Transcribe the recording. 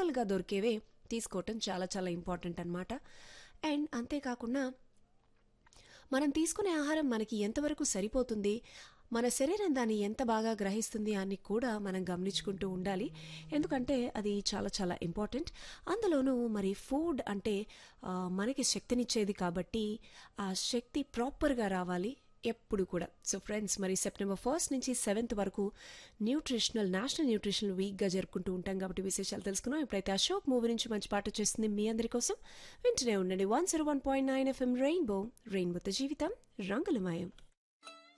లోకల్గా దొరికేవే తీసుకోవటం చాలా చాలా ఇంపార్టెంట్ అనమాట అండ్ అంతేకాకుండా మనం తీసుకునే ఆహారం మనకి ఎంతవరకు సరిపోతుంది మన శరీరం దాన్ని ఎంత బాగా గ్రహిస్తుంది అని కూడా మనం గమనించుకుంటూ ఉండాలి ఎందుకంటే అది చాలా చాలా ఇంపార్టెంట్ అందులోనూ మరి ఫుడ్ అంటే ఆ, మనకి శక్తినిచ్చేది కాబట్టి ఆ శక్తి ప్రాపర్గా రావాలి ఎప్పుడు కూడా సో ఫ్రెండ్స్ మరి సెప్టెంబర్ ఫస్ట్ నుంచి సెవెంత్ వరకు న్యూట్రిషనల్ నేషనల్ న్యూట్రిషనల్ వీక్గా జరుపుకుంటూ ఉంటాం కాబట్టి విశేషాలు తెలుసుకున్నాం ఇప్పుడైతే అశోక్ మూవీ నుంచి మంచి పాట వచ్చేస్తుంది మీ అందరి కోసం వింటూనే ఉండండి one zero one point nine FM Rainbow రెయిన్బోతో జీవితం రంగులమయం